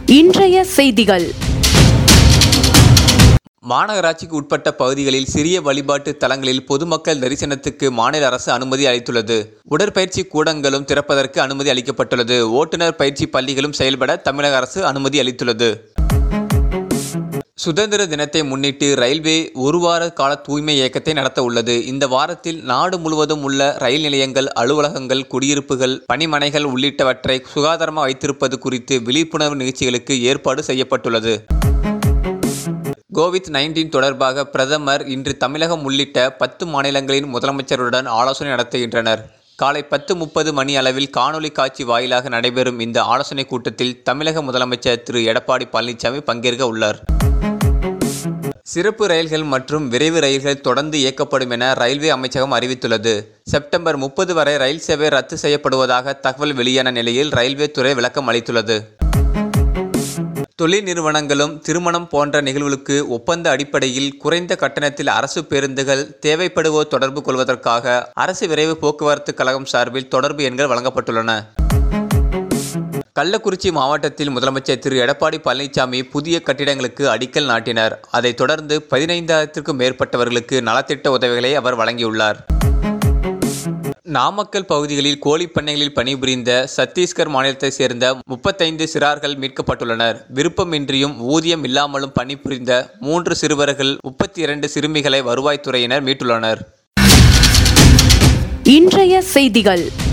இன்றைய செய்திகள் மாநகராட்சிக்கு உட்பட்ட பகுதிகளில் சிறிய வழிபாட்டு தலங்களில் பொதுமக்கள் தரிசனத்துக்கு மாநில அரசு அனுமதி அளித்துள்ளது உடற்பயிற்சி கூடங்களும் திறப்பதற்கு அனுமதி அளிக்கப்பட்டுள்ளது ஓட்டுநர் பயிற்சி பள்ளிகளும் செயல்பட தமிழக அரசு அனுமதி அளித்துள்ளது சுதந்திர தினத்தை முன்னிட்டு ரயில்வே ஒரு வார கால தூய்மை இயக்கத்தை நடத்த உள்ளது இந்த வாரத்தில் நாடு முழுவதும் உள்ள ரயில் நிலையங்கள் அலுவலகங்கள் குடியிருப்புகள் பணிமனைகள் உள்ளிட்டவற்றை சுகாதாரமாக வைத்திருப்பது குறித்து விழிப்புணர்வு நிகழ்ச்சிகளுக்கு ஏற்பாடு செய்யப்பட்டுள்ளது கோவிட் நைன்டீன் தொடர்பாக பிரதமர் இன்று தமிழகம் உள்ளிட்ட பத்து மாநிலங்களின் முதலமைச்சருடன் ஆலோசனை நடத்துகின்றனர் காலை பத்து முப்பது மணி அளவில் காணொலி காட்சி வாயிலாக நடைபெறும் இந்த ஆலோசனைக் கூட்டத்தில் தமிழக முதலமைச்சர் திரு எடப்பாடி பழனிசாமி பங்கேற்க உள்ளார் சிறப்பு ரயில்கள் மற்றும் விரைவு ரயில்கள் தொடர்ந்து இயக்கப்படும் என ரயில்வே அமைச்சகம் அறிவித்துள்ளது செப்டம்பர் முப்பது வரை ரயில் சேவை ரத்து செய்யப்படுவதாக தகவல் வெளியான நிலையில் ரயில்வே துறை விளக்கம் அளித்துள்ளது தொழில் நிறுவனங்களும் திருமணம் போன்ற நிகழ்வுகளுக்கு ஒப்பந்த அடிப்படையில் குறைந்த கட்டணத்தில் அரசு பேருந்துகள் தேவைப்படுவோர் தொடர்பு கொள்வதற்காக அரசு விரைவு போக்குவரத்து கழகம் சார்பில் தொடர்பு எண்கள் வழங்கப்பட்டுள்ளன கள்ளக்குறிச்சி மாவட்டத்தில் முதலமைச்சர் திரு எடப்பாடி பழனிசாமி புதிய கட்டிடங்களுக்கு அடிக்கல் நாட்டினார் அதைத் தொடர்ந்து பதினைந்தாயிரத்திற்கும் மேற்பட்டவர்களுக்கு நலத்திட்ட உதவிகளை அவர் வழங்கியுள்ளார் நாமக்கல் பகுதிகளில் கோழிப் பண்ணைகளில் பணிபுரிந்த சத்தீஸ்கர் மாநிலத்தைச் சேர்ந்த முப்பத்தைந்து சிறார்கள் மீட்கப்பட்டுள்ளனர் விருப்பமின்றியும் ஊதியம் இல்லாமலும் பணிபுரிந்த மூன்று சிறுவர்கள் முப்பத்தி இரண்டு சிறுமிகளை வருவாய்த்துறையினர் மீட்டுள்ளனர் இன்றைய செய்திகள்